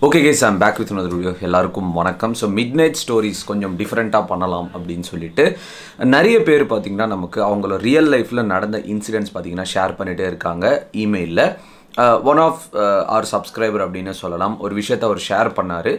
Okay guys I'm back with another video எல்லாருக்கும் வணக்கம் so mid night stories கொஞ்சம் டிஃப்ரெண்ட்டாக பண்ணலாம் அப்படின்னு சொல்லிட்டு நிறைய பேர் பார்த்தீங்கன்னா நமக்கு அவங்கள ரியல் லைஃப்பில் நடந்த இன்சிடென்ட்ஸ் பார்த்தீங்கன்னா ஷேர் பண்ணிகிட்டே இருக்காங்க இமெயிலில் ஒன் ஆஃப் ஆர் சப்ஸ்கிரைபர் அப்படின்னு சொல்லலாம் ஒரு விஷயத்தை அவர் ஷேர் பண்ணார்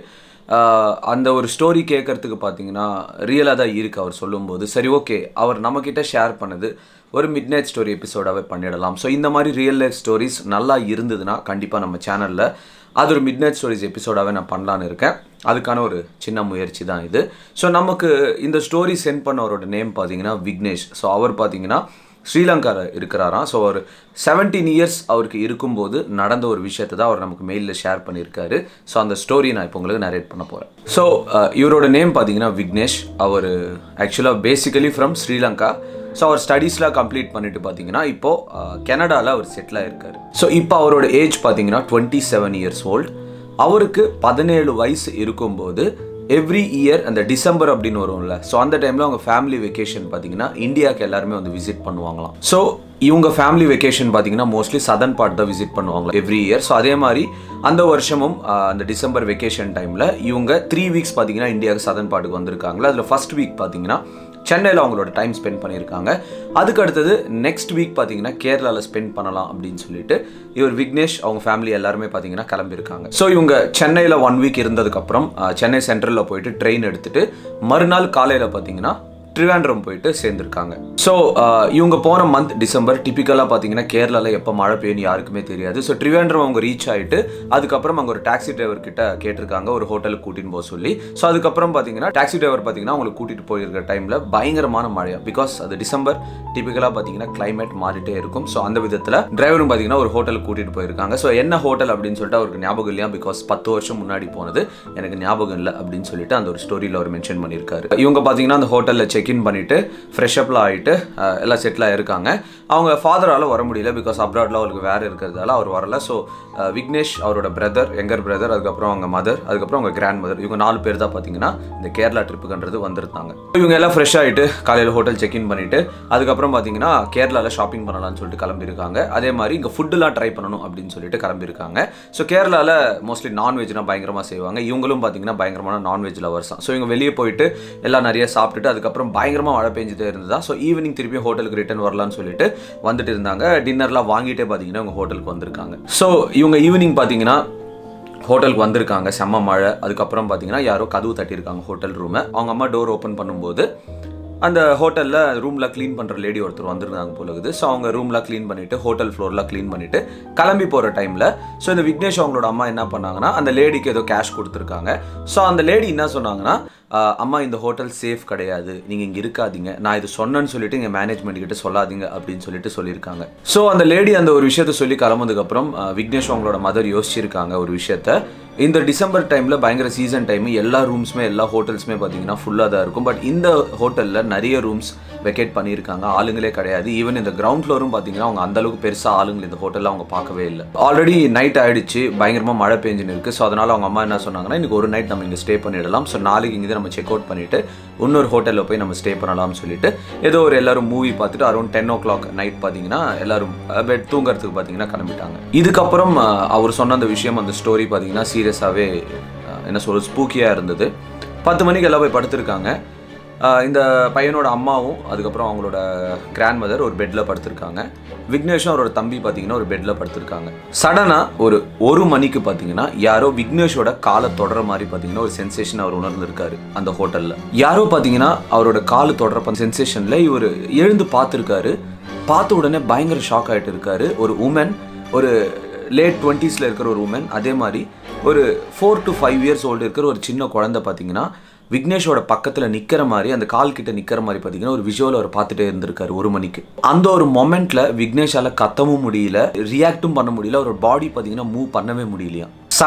அந்த ஒரு ஸ்டோரி கேட்குறதுக்கு பார்த்தீங்கன்னா ரியலாக தான் இருக்குது அவர் சொல்லும்போது சரி ஓகே அவர் நம்மக்கிட்ட ஷேர் பண்ணது ஒரு மிட் நைட் ஸ்டோரி எபிசோடாகவே பண்ணிடலாம் ஸோ இந்த மாதிரி ரியல் லைஃப் ஸ்டோரிஸ் நல்லா இருந்ததுன்னா கண்டிப்பாக நம்ம சேனலில் அது ஒரு மிட் நைட் ஸ்டோரிஸ் எபிசோடாகவே நான் பண்ணலான்னு இருக்கேன் அதுக்கான ஒரு சின்ன முயற்சி தான் இது ஸோ நமக்கு இந்த ஸ்டோரி சென்ட் பண்ணவரோட நேம் பார்த்தீங்கன்னா விக்னேஷ் ஸோ அவர் பார்த்தீங்கன்னா ஸ்ரீலங்காவில் இருக்கிறாராம் ஸோ ஒரு செவன்டீன் இயர்ஸ் அவருக்கு இருக்கும்போது நடந்த ஒரு விஷயத்தை தான் அவர் நமக்கு மெயிலில் ஷேர் பண்ணியிருக்காரு ஸோ அந்த ஸ்டோரி நான் இப்போ உங்களுக்கு நரேட் பண்ண போகிறேன் ஸோ இவரோட நேம் பார்த்தீங்கன்னா விக்னேஷ் அவர் ஆக்சுவலாக பேசிக்கலி ஃப்ரம் ஸ்ரீலங்கா ஸோ அவர் ஸ்டடீஸ்லாம் கம்ப்ளீட் பண்ணிட்டு பார்த்தீங்கன்னா இப்போது கனடாவில் அவர் செட்டில் ஆயிருக்காரு ஸோ இப்போ அவரோட ஏஜ் பார்த்தீங்கன்னா டுவெண்ட்டி செவன் இயர்ஸ் ஓல்ட் அவருக்கு பதினேழு வயசு இருக்கும்போது எவ்ரி இயர் அந்த டிசம்பர் அப்படின்னு வரும்ல ஸோ அந்த டைமில் அவங்க ஃபேமிலி வெக்கேஷன் பார்த்தீங்கன்னா இந்தியாவுக்கு எல்லாருமே வந்து விசிட் பண்ணுவாங்களாம் ஸோ இவங்க ஃபேமிலி வெக்கேஷன் பார்த்தீங்கன்னா மோஸ்ட்லி சதன் பார்ட் தான் விசிட் பண்ணுவாங்க எவ்ரி இயர் ஸோ அதே மாதிரி அந்த வருஷமும் அந்த டிசம்பர் வெக்கேஷன் டைமில் இவங்க த்ரீ வீக்ஸ் பார்த்தீங்கன்னா இந்தியாவுக்கு சதன் பார்ட்டுக்கு வந்திருக்காங்களா அதில் ஃபர்ஸ்ட் வீக் பார்த்தீங்கன்னா சென்னையில் அவங்களோட டைம் ஸ்பெண்ட் பண்ணியிருக்காங்க அதுக்கு அடுத்தது நெக்ஸ்ட் வீக் பார்த்தீங்கன்னா கேரளாவில் ஸ்பெண்ட் பண்ணலாம் அப்படின்னு சொல்லிட்டு இவர் விக்னேஷ் அவங்க ஃபேமிலி எல்லாருமே பார்த்தீங்கன்னா கிளம்பியிருக்காங்க ஸோ இவங்க சென்னையில் ஒன் வீக் இருந்ததுக்கப்புறம் சென்னை சென்ட்ரலில் போயிட்டு ட்ரெயின் எடுத்துட்டு மறுநாள் காலையில் பார்த்தீங்கன்னா ட்ரிவாண்ட்ரம் போயிட்டு சேர்ந்துருக்காங்க ஸோ இவங்க போன மந்த் டிசம்பர் டிப்பிக்கலாக பார்த்தீங்கன்னா கேரளாவில் எப்போ மழை பெய்யும்னு யாருக்குமே தெரியாது ஸோ ட்ரிவாண்ட்ரம் அவங்க ரீச் ஆகிட்டு அதுக்கப்புறம் அங்கே ஒரு டாக்ஸி டிரைவர் கிட்ட கேட்டிருக்காங்க ஒரு ஹோட்டலுக்கு கூட்டின்னு போக சொல்லி ஸோ அதுக்கப்புறம் பார்த்தீங்கன்னா டாக்ஸி டிரைவர் பார்த்தீங்கன்னா அவங்களுக்கு கூட்டிகிட்டு போயிருக்கிற டைமில் பயங்கரமான மழையா பிகாஸ் அது டிசம்பர் டிப்பிக்கலாக பார்த்தீங்கன்னா கிளைமேட் மாறிட்டே இருக்கும் ஸோ அந்த விதத்தில் டிரைவரும் பார்த்தீங்கன்னா ஒரு ஹோட்டலுக்கு கூட்டிகிட்டு போயிருக்காங்க ஸோ என்ன ஹோட்டல் அப்படின்னு சொல்லிட்டு அவருக்கு ஞாபகம் இல்லையா பிகாஸ் பத்து வருஷம் முன்னாடி போனது எனக்கு ஞாபகம் இல்லை அப்படின்னு சொல்லிட்டு அந்த ஒரு ஸ்டோரியில் அவர் மென்ஷன் பண்ணியிருக்காரு இவங்க பார்த்தீங்கன்னா அந்த ஹோட்டலில் செக்இன் பண்ணிட்டு ஃப்ரெஷ் அப்லாம் ஆகிட்டு எல்லாம் செட்டில் ஆகிருக்காங்க அவங்க ஃபாதரால் வர முடியல பிகாஸ் அப்ராட்ல அவருக்கு வேறு இருக்கிறதால அவர் வரல ஸோ விக்னேஷ் அவரோட பிரதர் எங்கர் பிரதர் அதுக்கப்புறம் அவங்க மதர் அதுக்கப்புறம் அவங்க கிராண்ட் மதர் இவங்க நாலு பேர் தான் பார்த்தீங்கன்னா இந்த கேரளா ட்ரிப்புக்குன்றது வந்திருந்தாங்க இவங்க எல்லாம் ஃப்ரெஷ் ஆகிட்டு காலையில் ஹோட்டல் செக்இன் பண்ணிட்டு அதுக்கப்புறம் பார்த்தீங்கன்னா கேரளாவில் ஷாப்பிங் பண்ணலாம்னு சொல்லிட்டு கிளம்பியிருக்காங்க அதே மாதிரி இங்கே ஃபுட்டுலாம் ட்ரை பண்ணணும் அப்படின்னு சொல்லிட்டு கிளம்பியிருக்காங்க ஸோ கேரளாவில் மோஸ்ட்லி நான்வெஜ்னா பயங்கரமாக செய்வாங்க இவங்களும் பார்த்தீங்கன்னா பயங்கரமான நான்வெஜ் லவர்ஸ் தான் ஸோ இவங்க வெளியே போயிட்டு எல்லாம் நிறைய சாப்பிட்டுட்டு அதுக்கப்புறம் பயங்கரமாக மழை பெஞ்சிட்டே இருந்ததா ஸோ ஈவினிங் திருப்பி ஹோட்டலுக்கு ரிட்டர்ன் வரலாம்னு சொல்லிட்டு வந்துட்டு இருந்தாங்க டின்னர்லாம் வாங்கிட்டே பார்த்தீங்கன்னா இவங்க ஹோட்டலுக்கு வந்திருக்காங்க ஸோ இவங்க ஈவினிங் பார்த்தீங்கன்னா ஹோட்டலுக்கு வந்திருக்காங்க செம்ம மழை அதுக்கப்புறம் பார்த்தீங்கன்னா யாரோ கதவு தட்டியிருக்காங்க ஹோட்டல் ரூமை அவங்க அம்மா டோர் ஓப்பன் பண்ணும்போது அந்த ஹோட்டலில் ரூமில் க்ளீன் பண்ணுற லேடி ஒருத்தர் வந்திருந்தாங்க போல இருக்குது ஸோ அவங்க ரூம்லாம் க்ளீன் பண்ணிவிட்டு ஹோட்டல் ஃப்ளோர்லாம் க்ளீன் பண்ணிவிட்டு கிளம்பி போகிற டைமில் ஸோ இந்த விக்னேஷ் அவங்களோட அம்மா என்ன பண்ணாங்கன்னா அந்த லேடிக்கு ஏதோ கேஷ் கொடுத்துருக்காங்க ஸோ அந்த லேடி என்ன சொன்னாங்கன்னா அம்மா இந்த ஹோட்டல் சேஃப் கிடையாது நீங்கள் இங்கே இருக்காதீங்க நான் இது சொன்னேன்னு சொல்லிட்டு இங்கே மேனேஜ்மெண்ட் கிட்ட சொல்லாதீங்க அப்படின்னு சொல்லிட்டு சொல்லியிருக்காங்க ஸோ அந்த லேடி அந்த ஒரு விஷயத்த சொல்லி கிளம்புனதுக்கப்புறம் விக்னேஷ் அவங்களோட மதர் யோசிச்சிருக்காங்க ஒரு விஷயத்த இந்த டிசம்பர் டைமில் பயங்கர சீசன் டைம் எல்லா ரூம்ஸுமே எல்லா ஹோட்டல்ஸுமே பார்த்தீங்கன்னா ஃபுல்லாக தான் இருக்கும் பட் இந்த ஹோட்டலில் நிறைய ரூம்ஸ் வெக்கேட் பண்ணியிருக்காங்க ஆளுங்களே கிடையாது ஈவன் இந்த கிரவுண்ட் ஃப்ளோரும் பார்த்தீங்கன்னா அவங்க அந்தளவுக்கு பெருசாக ஆளுங்கள் இந்த ஹோட்டலில் அவங்க பார்க்கவே இல்லை ஆல்ரெடி நைட் ஆயிடுச்சு பயங்கரமாக மழை பெஞ்சுன்னு இருக்குது ஸோ அதனால் அவங்க அம்மா என்ன சொன்னாங்கன்னா இன்றைக்கி ஒரு நைட் நம்ம இங்கே ஸ்டே பண்ணிடலாம் ஸோ நாளைக்கு இங்கே நம்ம செக் அவுட் பண்ணிவிட்டு இன்னொரு ஹோட்டலில் போய் நம்ம ஸ்டே பண்ணலாம்னு சொல்லிட்டு ஏதோ ஒரு எல்லாரும் மூவி பார்த்துட்டு around ten o'clock night பார்த்தீங்கன்னா எல்லாரும் பெட் தூங்குறதுக்கு பார்த்தீங்கன்னா கிளம்பிட்டாங்க இதுக்கப்புறம் அவர் சொன்ன அந்த விஷயம் அந்த ஸ்டோரி பார்த்தீங்கன்னா சீரியஸாகவே என்ன சொல்கிறது ஸ்பூக்கியாக இருந்தது பத்து மணிக்கு எல்லாம் போய் படுத்திருக்காங்க இந்த பையனோட அம்மாவும் அதுக்கப்புறம் அவங்களோட கிராண்ட் மதர் ஒரு பெட்டில் படுத்திருக்காங்க விக்னேஷும் அவரோட தம்பி பார்த்தீங்கன்னா ஒரு பெட்டில் படுத்திருக்காங்க சடனாக ஒரு ஒரு மணிக்கு பார்த்தீங்கன்னா யாரோ விக்னேஷோட காலை தொடர மாதிரி பார்த்தீங்கன்னா ஒரு சென்சேஷன் அவர் உணர்ந்திருக்காரு அந்த ஹோட்டலில் யாரோ பார்த்தீங்கன்னா அவரோட காலு தொடர சென்சேஷனில் இவர் எழுந்து பார்த்துருக்காரு பார்த்த உடனே பயங்கர ஷாக் ஆகிட்டு இருக்காரு ஒரு உமன் ஒரு லேட் டுவெண்ட்டீஸில் இருக்கிற ஒரு உமன் அதே மாதிரி ஒரு four to five years old இருக்கிற ஒரு சின்ன குழந்தை பார்த்தீங்கன்னா விக்னேஷோட பக்கத்தில் நிற்கிற மாதிரி அந்த கால் கிட்ட நிற்கிற மாதிரி பார்த்தீங்கன்னா ஒரு விஷுவல் அவர் பார்த்துட்டே இருந்திருக்காரு ஒரு மணிக்கு அந்த ஒரு மொமெண்ட்ல விக்னேஷால கத்தவும் முடியல ரியாக்டும் பண்ண முடியல அவரோட பாடி பார்த்தீங்கன்னா மூவ் பண்ணவே முடியலையா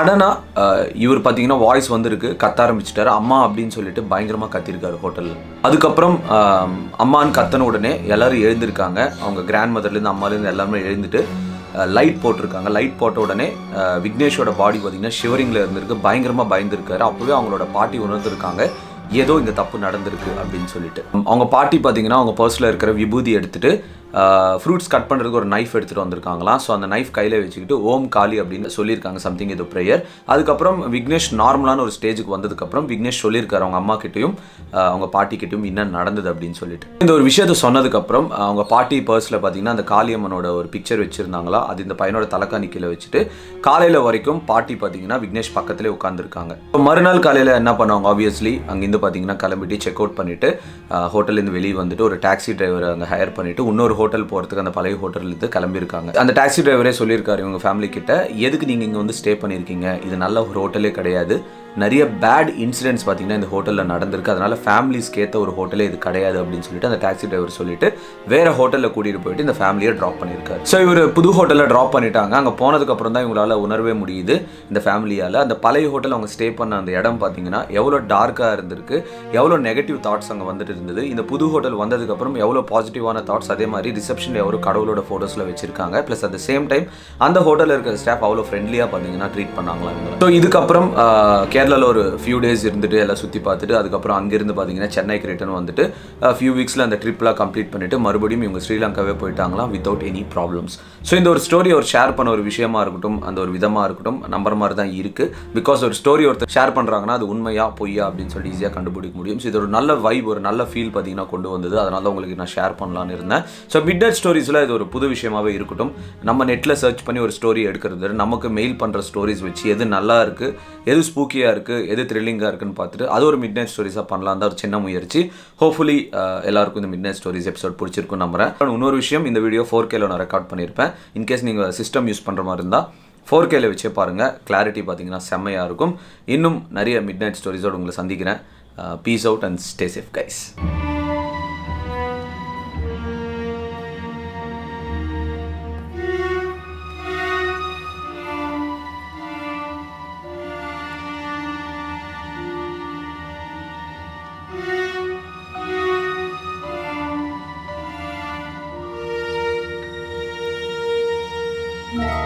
சடனாக இவர் பார்த்தீங்கன்னா வாய்ஸ் வந்திருக்கு கத்த ஆரம்பிச்சிட்டாரு அம்மா அப்படின்னு சொல்லிட்டு பயங்கரமாக கத்திருக்காரு ஹோட்டலில் அதுக்கப்புறம் அம்மான்னு கத்தன உடனே எல்லாரும் எழுந்திருக்காங்க அவங்க கிராண்ட் மதர்லேருந்து அம்மாலேருந்து எல்லாருமே எழுந்துட்டு லைட் போட்டிருக்காங்க லைட் போட்ட உடனே விக்னேஷோட பாடி பார்த்தீங்கன்னா ஷிவரிங்கில் இருந்திருக்கு பயங்கரமாக பயந்துருக்காரு அப்போவே அவங்களோட பாட்டி உணர்ந்துருக்காங்க ஏதோ இந்த தப்பு நடந்திருக்கு அப்படின்னு சொல்லிட்டு அவங்க பாட்டி பார்த்தீங்கன்னா அவங்க பர்ஸில் இருக்கிற விபூதி எடுத்துட்டு ஃப்ரூட்ஸ் கட் பண்ணுறதுக்கு ஒரு நைஃப் எடுத்துகிட்டு வந்திருக்காங்களாம் ஸோ அந்த நைஃப் கையில் வச்சுக்கிட்டு ஓம் காளி அப்படின்னு சொல்லியிருக்காங்க சம்திங் இது ப்ரேயர் அதுக்கப்புறம் விக்னேஷ் நார்மலான ஒரு ஸ்டேஜுக்கு வந்ததுக்கப்புறம் விக்னேஷ் சொல்லியிருக்காரு அவங்க அம்மா கிட்டயும் ஆஹ் அவங்க பாட்டி கிட்டயும் என்ன நடந்தது அப்படின்னு சொல்லிட்டு இந்த ஒரு விஷயத்த சொன்னதுக்கப்புறம் அவங்க பாட்டி பர்ஸில் பார்த்தீங்கன்னா அந்த காளியம்மனோட ஒரு பிக்சர் வச்சிருந்தாங்களா அது இந்த பையனோட தலைக்காணி கீழே வச்சுட்டு காலையில் வரைக்கும் பாட்டி பார்த்தீங்கன்னா விக்னேஷ் பக்கத்திலே உட்காந்துருக்காங்க இப்போ மறுநாள் காலையில் என்ன பண்ணுவாங்க ஆப்வியஸ்லி அங்கேருந்து பார்த்தீங்கன்னா கிளம்பிட்டு செக் அவுட் பண்ணிட்டு ஹோட்டல்லேருந்து வெளியே வந்துட்டு ஒரு டாக்ஸி டிரைவரை அங்கே ஹையர் பண்ணிட்டு இன்னொரு ஹோட்டல் போகிறதுக்கு அந்த பழைய ஹோட்டல்லேருந்து கிளம்பியிருக்காங்க அந்த டாக்ஸி டிரைவரே சொல்லியிருக்காரு இவங்க ஃபேமிலி கிட்ட எதுக்கு நீங்கள் இங்கே வந்து ஸ்டே பண்ணியிருக்கீங்க இது நல்ல ஒரு ஹோட்டலே கிடையாது நிறைய பேட் இன்சிடென்ட்ஸ் பார்த்தீங்கன்னா இந்த ஹோட்டலில் நடந்திருக்கு அதனால ஃபேமிலிஸ்க்கு ஏற்ற ஒரு ஹோட்டலே இது கிடையாது அப்படின்னு சொல்லிட்டு அந்த டாக்ஸி டிரைவர் சொல்லிட்டு வேற ஹோட்டலில் கூட்டிகிட்டு போயிட்டு இந்த ஃபேமிலியை ட்ராப் பண்ணியிருக்காரு ஸோ இவர் புது ஹோட்டலில் ட்ராப் பண்ணிட்டாங்க அங்கே போனதுக்கப்புறம் தான் இவங்களால உணரவே முடியுது இந்த ஃபேமிலியால் அந்த பழைய ஹோட்டல் அவங்க ஸ்டே பண்ண அந்த இடம் பார்த்தீங்கன்னா எவ்வளோ டார்க்காக இருந்திருக்கு எவ்வளோ நெகட்டிவ் தாட்ஸ் அங்கே வந்துட்டு இருந்தது இந்த புது ஹோட்டல் வந்ததுக்கப்புறம் எவ்வளோ பாசிட்டிவான தாட்ஸ் அதே மாதிரி ரிசப்ஷனில் எவ்வளோ கடவுளோட ஃபோட்டோஸில் வச்சிருக்காங்க plus at the same time அந்த ஹோட்டலில் இருக்கிற ஸ்டாஃப் அவ்வளோ ஃப்ரெண்ட்லியாக பார்த்தீங்கன்னா ட்ரீட் பண்ணாங்களா இவங்க ஸோ இதுக்கப்புறம் கேரளாவில் ஒரு ஃபியூ டேஸ் இருந்துட்டு எல்லாம் சுற்றி பார்த்துட்டு அதுக்கப்புறம் அங்கேருந்து பார்த்தீங்கன்னா சென்னைக்கு ரிட்டர்ன் வந்துட்டு ஃபியூ வீக்ஸில் அந்த ட்ரிப்லாம் கம்ப்ளீட் பண்ணிட்டு மறுபடியும் இவங்க ஸ்ரீலங்காவே போயிட்டாங்களாம் வித்தவுட் எனி ப்ராப்ளம்ஸ் ஸோ இந்த ஒரு ஸ்டோரி ஒரு ஷேர் பண்ண ஒரு விஷயமா இருக்கட்டும் அந்த ஒரு விதமாக இருக்கட்டும் நம்புற மாதிரி தான் இருக்குது பிகாஸ் ஒரு ஸ்டோரி ஒருத்தர் ஷேர் பண்ணுறாங்கன்னா அது உண்மையா பொய்யா அப்படின்னு சொல்லி ஈஸியாக கண்டுபிடிக்க முடியும் ஸோ இது ஒரு நல்ல வைப் ஒரு நல்ல ஃபீல் பார்த்தீங்கன்னா கொண்டு வந்தது அதனால தான் உங்களுக்கு நான் ஷேர் பண்ணலான்னு இருந்தேன் ஸோ மிட் நைட் ஸ்டோரிஸில் இது ஒரு புது விஷயமாவே இருக்கட்டும் நம்ம நெட்டில் சர்ச் பண்ணி ஒரு ஸ்டோரி எடுக்கிறது நமக்கு மெயில் பண்ணுற ஸ்டோரிஸ் வச்சு எது நல்லா இருக்குது எது ஸ்பூக்கியாக இருக்குது எது த்ரில்லிங்காக இருக்குன்னு பார்த்துட்டு அது ஒரு மிட் நைட் ஸ்டோரிஸாக பண்ணலாம் தான் ஒரு சின்ன முயற்சி ஹோப்ஃபுல்லி எல்லாருக்கும் இந்த மிட் நைட் ஸ்டோரிஸ் எபிசோட் பிடிச்சிருக்கும் நம்புறேன் இன்னொரு விஷயம் இந்த வீடியோ ஃபோர் கேல நான் ரெக்கார்ட் பண்ணியிருப்பேன் இன்கேஸ் நீங்கள் சிஸ்டம் யூஸ் பண்ணுற மாதிரி இருந்தால் ஃபோர் கேல வச்சே பாருங்கள் கிளாரிட்டி பார்த்தீங்கன்னா செம்மையாக இருக்கும் இன்னும் நிறைய மிட் நைட் ஸ்டோரிஸோடு உங்களை சந்திக்கிறேன் peace out and stay safe guys Thank you.